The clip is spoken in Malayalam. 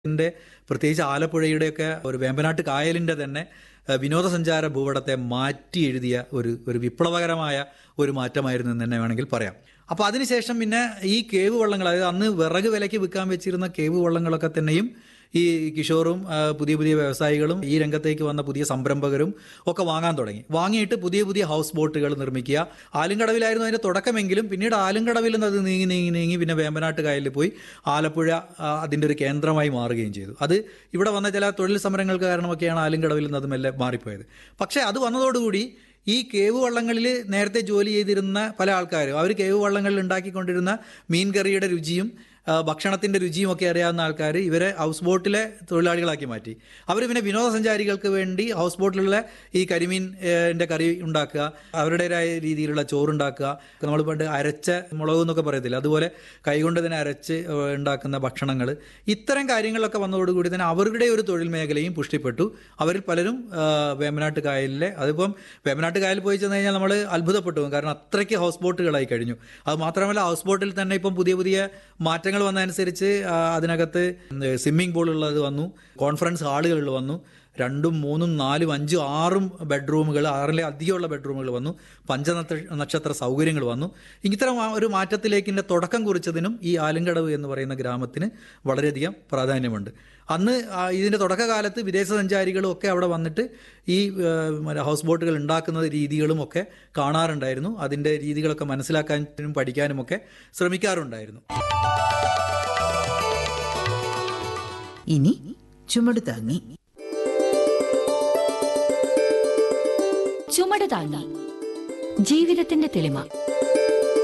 ന്റെ പ്രത്യേകിച്ച് ആലപ്പുഴയുടെയൊക്കെ ഒരു വേമ്പനാട്ട് കായലിന്റെ തന്നെ ഏഹ്, വിനോദസഞ്ചാര ഭൂപടത്തെ മാറ്റി എഴുതിയ ഒരു ഒരു വിപ്ലവകരമായ ഒരു മാറ്റമായിരുന്നു എന്ന് തന്നെ വേണമെങ്കിൽ പറയാം അപ്പോൾ അതിനുശേഷം പിന്നെ ഈ കേവ് വള്ളങ്ങൾ അതായത് അന്ന് വിറക് വിലയ്ക്ക് വിൽക്കാൻ വെച്ചിരുന്ന കേവ് വള്ളങ്ങളൊക്കെ തന്നെയും ഈ കിഷോറും ആ, പുതിയ പുതിയ വ്യവസായികളും ഈ രംഗത്തേക്ക് വന്ന പുതിയ സംരംഭകരും ഒക്കെ വാങ്ങാൻ തുടങ്ങി വാങ്ങിയിട്ട് പുതിയ പുതിയ ഹൗസ് ബോട്ടുകൾ നിർമ്മിക്കുക ആലുംകടവിലായിരുന്നു അതിന്റെ തുടക്കമെങ്കിലും പിന്നീട് ആലുംകടവിൽ നിന്ന് അത് നീങ്ങി നീങ്ങി നീങ്ങി പിന്നെ വേമ്പനാട്ട് കായലിൽ പോയി ആലപ്പുഴ ആ, അതിന്റെ ഒരു കേന്ദ്രമായി മാറുകയും ചെയ്തു അത് ഇവിടെ വന്ന ചില തൊഴിൽ സമരങ്ങൾക്ക് കാരണമൊക്കെയാണ് ആലുംകടവിൽ നിന്ന് അത് മെല്ലെ മാറിപ്പോയത് പക്ഷേ അത് വന്നതോടുകൂടി ഈ കേവ് വള്ളങ്ങളിൽ നേരത്തെ ജോലി ചെയ്തിരുന്ന പല ആൾക്കാരും അവർ കേവ് വള്ളങ്ങളിൽ ഉണ്ടാക്കിക്കൊണ്ടിരുന്ന മീൻ കറിയുടെ രുചിയും ആ, ഭക്ഷണത്തിന്റെ രുചിയും ഒക്കെ അറിയാവുന്ന ആൾക്കാർ ഇവരെ ഹൗസ് ബോട്ടിലെ തൊഴിലാളികളാക്കി മാറ്റി അവർ പിന്നെ വിനോദസഞ്ചാരികൾക്ക് വേണ്ടി ഹൗസ് ബോട്ടിലുള്ള ഈ കരിമീൻ ഏഹ്, ന്റെ കറി ഉണ്ടാക്കുക അവരുടേതായ രീതിയിലുള്ള ചോറുണ്ടാക്കുക നമ്മൾ പണ്ട് അരച്ച മുളക് എന്നൊക്കെ പറയത്തില്ല അതുപോലെ കൈകൊണ്ട് തന്നെ അരച്ച് ഏഹ്, ഉണ്ടാക്കുന്ന ഭക്ഷണങ്ങൾ ഇത്തരം കാര്യങ്ങളൊക്കെ വന്നതോടുകൂടി തന്നെ അവരുടെ ഒരു തൊഴിൽ മേഖലയും പുഷ്ടിപ്പെട്ടു അവരിൽ പലരും ആ, വേമ്പനാട്ട് കായലിലെ അതിപ്പം വേമ്പനാട്ട് കായലിൽ പോയി ചെന്ന് കഴിഞ്ഞാൽ നമ്മൾ അത്ഭുതപ്പെട്ടു പോകും കാരണം അത്രയ്ക്ക് ഹൗസ് ബോട്ടുകളായി കഴിഞ്ഞു അത് മാത്രമല്ല ഹൗസ് ബോട്ടിൽ തന്നെ ഇപ്പം പുതിയ പുതിയ മാറ്റങ്ങൾ വന്നതനുസരിച്ച് ആ, അതിനകത്ത് സ്വിമ്മിംഗ് പൂൾ ഉള്ളത് വന്നു കോൺഫറൻസ് ഹാളുകൾ വന്നു രണ്ടും മൂന്നും നാലും അഞ്ചും ആറും ബെഡ്റൂമുകൾ ആറിലെ അധികമുള്ള ബെഡ്റൂമുകൾ വന്നു പഞ്ചനക്ഷ നക്ഷത്ര സൗകര്യങ്ങൾ വന്നു ഇത്തരം ആ ഒരു മാറ്റത്തിലേക്കിൻ്റെ തുടക്കം കുറിച്ചതിനും ഈ ആലുംകടവ് എന്ന് പറയുന്ന ഗ്രാമത്തിന് വളരെയധികം പ്രാധാന്യമുണ്ട് അന്ന് ആ ഇതിൻ്റെ തുടക്കകാലത്ത് വിദേശ സഞ്ചാരികളും ഒക്കെ അവിടെ വന്നിട്ട് ഈ ആ, മറ്റേ ഹൗസ് ബോട്ടുകൾ ഉണ്ടാക്കുന്ന രീതികളും ഒക്കെ കാണാറുണ്ടായിരുന്നു അതിൻ്റെ രീതികളൊക്കെ മനസ്സിലാക്കാനും പഠിക്കാനും ഒക്കെ ശ്രമിക്കാറുണ്ടായിരുന്നു ഇനി ചുമട് താങ്ങി ചുമട് താങ്ങി ജീവിതത്തിന്റെ തെളിമ